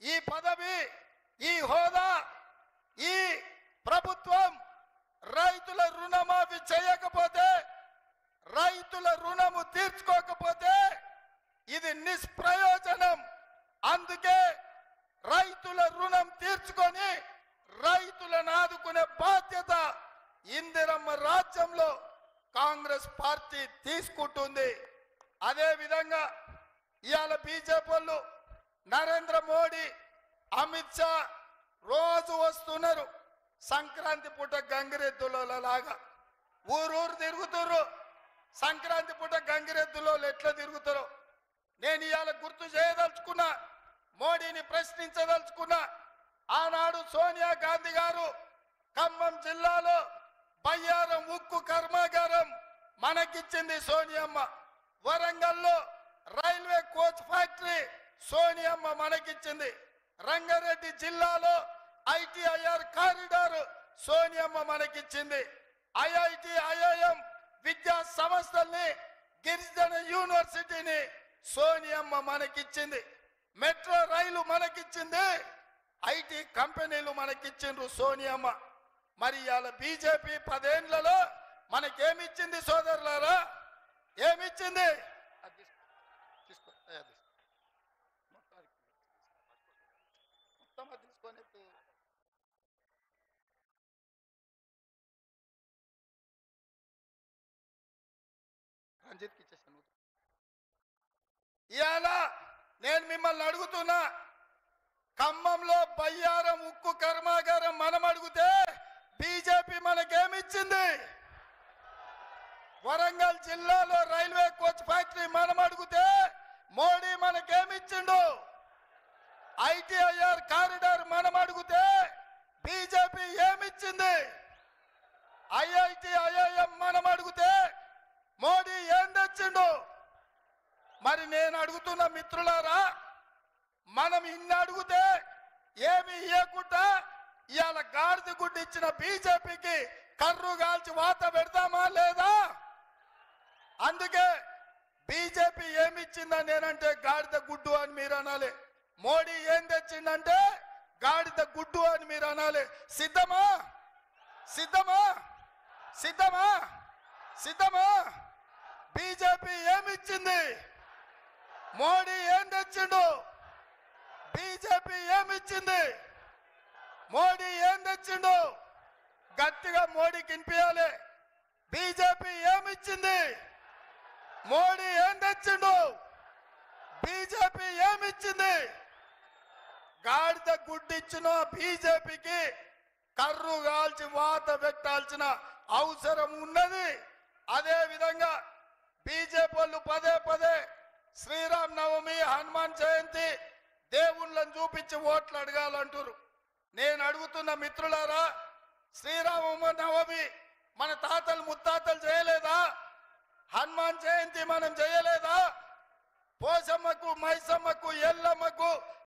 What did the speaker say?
ఈ పదవి ఈ హోదా ఈ ప్రభుత్వం రైతుల రుణమాఫీ చేయకపోతే రైతుల రుణము తీర్చుకోకపోతే ఇది నిష్ప్రయోజనం అందుకే రైతుల రుణం తీర్చుకొని రైతులను ఆదుకునే బాధ్యత ఇందిరమ్మ రాజ్యంలో కాంగ్రెస్ పార్టీ తీసుకుంటుంది అదే విధంగా ఇవాళ బీజేపీ వాళ్ళు నరేంద్ర మోడీ అమిత్ షా రోజు వస్తున్నారు సంక్రాంతి పూట గంగిరెద్దుల లాగా ఊరూరు తిరుగుతుర్రు సంక్రాంతి పూట గంగిరెద్దులో ఎట్లా తిరుగుతారో నేను ఇవాళ గుర్తు చేయదలుచుకున్నా మోడీని ప్రశ్నించదలుచుకున్నా ఆనాడు సోనియా గాంధీ గారు ఖమ్మం జిల్లాలో బయ్యారం ఉక్కు కర్మాగారం మనకిచ్చింది సోనియమ్మ వరంగల్లో రైల్వే కోచ్ ఫ్యాక్టరీ సోనియమ్మ మనకిచ్చింది రంగారెడ్డి జిల్లాలో ఐటీఐఆర్ కారిడార్ సోనియమ్మ మనకిచ్చింది ఐఐటి ఐఐఎం విద్యా సంస్థల్ని గిరిజన యూనివర్సిటీని సోనియమ్మ మనకిచ్చింది మెట్రో రైలు మనకిచ్చింది ఐటీ కంపెనీలు మనకిచ్చిండ్రు సోనియమ్మ మరి ఇవాళ బీజేపీ పదేండ్లలో మనకేమిచ్చింది సోదరులారా ఏమిచ్చింది అది తీసుకో. తీసుకో అయ్యా తీసుకో. మొత్తానికి. మొత్తం అది తీసుకొని ఎత్తు. రంజిత్కి ఇచ్చేసాను ఇవాళ నేను మిమ్మల్ని అడుగుతున్నా ఖమ్మంలో బయ్యారం ఉక్కు కర్మాగారం మనం అడిగితే బీజేపీ మనకేమిచ్చింది వరంగల్ జిల్లాలో రైల్వే కోచ్ ఫ్యాక్టరీ మనం అడిగితే మోడీ మనకేమిచ్చిండు ఐటీఐఆర్ కారిడార్ మనం అడిగితే బీజేపీ ఏమిచ్చింది ఐఐటి ఐఐఎం మనం అడిగితే మోడీ ఏం తెచ్చిండు మరి నేను అడుగుతున్న మిత్రులారా మనం ఇన్ని అడిగితే ఏమి ఇవ్వకుండా ఇవాళ గాడిద గుడ్డు ఇచ్చిన బీజేపీకి కర్రు కాల్చి వాత పెడతామా లేదా అందుకే బీజేపీ ఏమి ఇచ్చిందని నేనంటే గాడిద గుడ్డు అని మీరు అనాలి మోడీ ఏం తెచ్చిందంటే గాడిద గుడ్డు అని మీరు అనాలి సిద్ధమా సిద్ధమా సిద్ధమా సిద్ధమా బీజేపీ ఏమిచ్చింది మోడీ ఏం తెచ్చిండు బీజేపీ ఏమిచ్చింది మోడీ ఏం తెచ్చిండు గట్టిగా మోడీకి వినిపించాలి బీజేపీ ఏమిచ్చింది మోడీ ఏం తెచ్చిండు బీజేపీ ఏమిచ్చింది గాడిద గుడ్డిచ్చిన బీజేపీకి కర్రు కాల్చి వాత పెట్టాల్సిన అవసరం ఉన్నది అదే విధంగా బీజేపీ వాళ్ళు పదే పదే శ్రీరామ్ నవమి హనుమాన్ జయంతి దేవుళ్ళని చూపించి ఓట్లు అడగాలంటారు నేను అడుగుతున్న మిత్రులారా శ్రీరామ నవమి మన తాతలు ముత్తాతలు చేయలేదా హనుమాన్ జయంతి మనం చేయలేదా పోసమ్మకు మైసమ్మకు ఎల్లమ్మకు